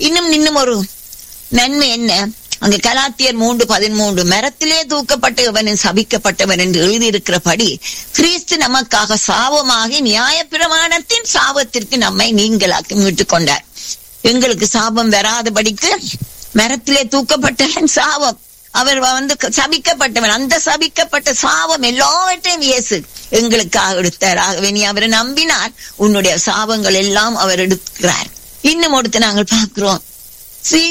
இன்னும் இன்னும் ஒரு நன்மை என்ன அங்க கலாத்தியர் மூன்று பதிமூன்று மரத்திலே தூக்கப்பட்டவன் சபிக்கப்பட்டவன் என்று எழுதியிருக்கிறபடி கிறிஸ்து நமக்காக சாபமாகி நியாயப்பிரமாணத்தின் சாபத்திற்கு நம்மை நீங்களாக்கி மீட்டுக் கொண்டார் எங்களுக்கு சாபம் வராதபடிக்கு மரத்திலே தூக்கப்பட்டவன் சாபம் அவர் வந்து சபிக்கப்பட்டவன் அந்த சபிக்கப்பட்ட சாபம் எல்லாவற்றையும் இயேசு எங்களுக்காக எடுத்தார் ஆகவே நீ அவரை நம்பினார் உன்னுடைய சாபங்கள் எல்லாம் அவர் எடுக்கிறார் இன்னும் ஒருத்த நாங்கள் பார்க்கிறோம்